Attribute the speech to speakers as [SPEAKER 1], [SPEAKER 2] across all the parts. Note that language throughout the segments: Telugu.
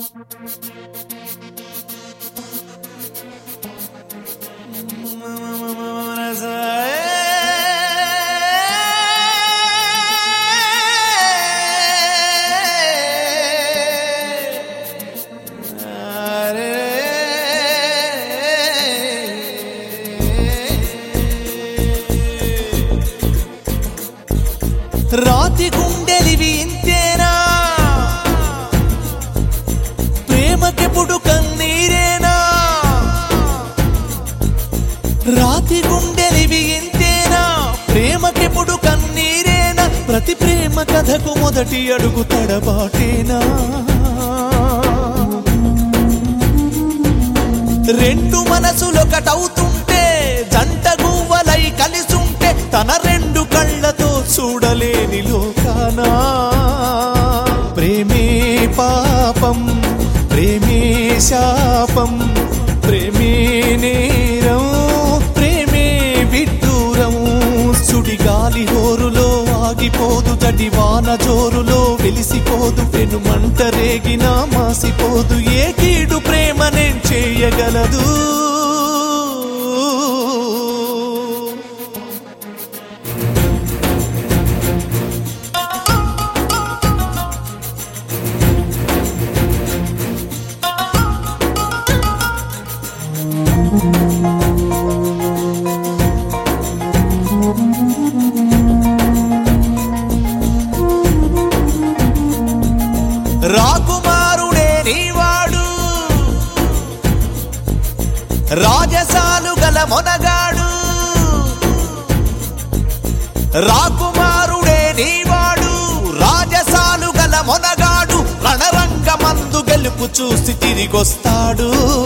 [SPEAKER 1] రాతి గుండెలివి ఇంతేనా ప్రేమకెప్పుడు కన్నీరేనా రాతి గుండెలివి ఇంతేనా ప్రేమకెప్పుడు కన్నీరేనా ప్రతి ప్రేమ కథకు మొదటి అడుగు తడబాటేనా రెండు మనసులొకటవుతుంటే జంట గువ్వలై కలిసుంటే తన రెండు కళ్ళతో చూడలేని లోకానా ప్రేమే పాపం ప్రేమే శాపం ప్రేమే నేరం ప్రేమే విడ్డూరం సుడిగాలి హోరులో ఆగిపోదు తడి వాన జోరులో వెలిసిపోదు పెను మంట రేగినా మాసిపోదు ఏ కీడు ప్రేమనే చేయగలదు రాకుమారుడే నీవాడు రాజసాలు గల మొనగాడు రాకుమారుడే నీవాడు రాజసాలు గల మొనగాడు రణరంగమందు గెలుపు చూసి తిరిగొస్తాడు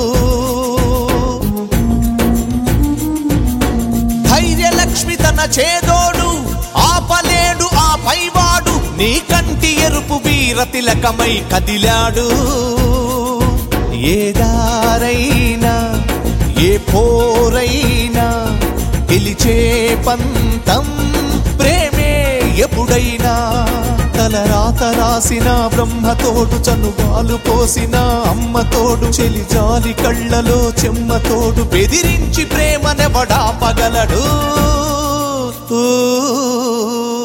[SPEAKER 1] ధైర్యలక్ష్మి తన చేదోడు ఆపలేడు ఆ పైవాడు నీ కంటి ఎరుపు వీర తిలకమై కదిలాడు ఏ దారైనా ఏ పోరైనా గెలిచే పంతం ప్రేమే ఎప్పుడైనా తల రాత రాసిన బ్రహ్మతోడు చనువాలు పోసిన అమ్మతోడు చెలి జాలి కళ్ళలో చెమ్మతోడు బెదిరించి ప్రేమనెవడా పగలడు ఊ